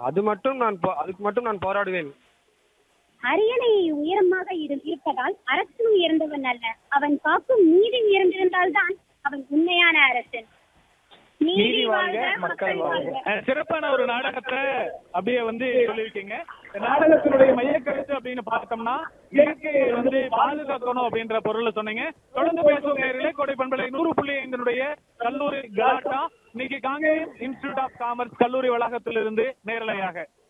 அது மட்டும் நான் போ- அதுக்கு மட்டும் நான் போராடுவேன் அரியணை உயரமாக இரு- இருப்பதால் அரசன் உயர்ந்தவன் அல்ல அவன் காக்கும் நீதி உயர்ந்திருந்தால்தான் அவன் உண்மையான அரசன் நீதி வாழ்க மக்கள் வாழ்க அஹ், சிறப்பான ஒரு நாடகத்தை அப்படியே வந்து சொல்லியிருக்கீங்க இந்த நாடகத்தினுடைய மையக்கருத்து அப்படின்னு பார்த்தோம்னா இயற்கையை வந்து பாதுகாக்கணும் அப்படின்ற பொருளை சொன்னீங்க தொடர்ந்து பேசுவோம் நேரிலே கோடை பண்பலை நூறு புள்ளி ஐந்தினுடைய கல்லூரி கலாட்டா இன்னைக்கு காங்கேயம் இன்ஸ்டிடியூட் ஆஃப் காமர்ஸ் கல்லூரி வளாகத்திலிருந்து நேரலையாக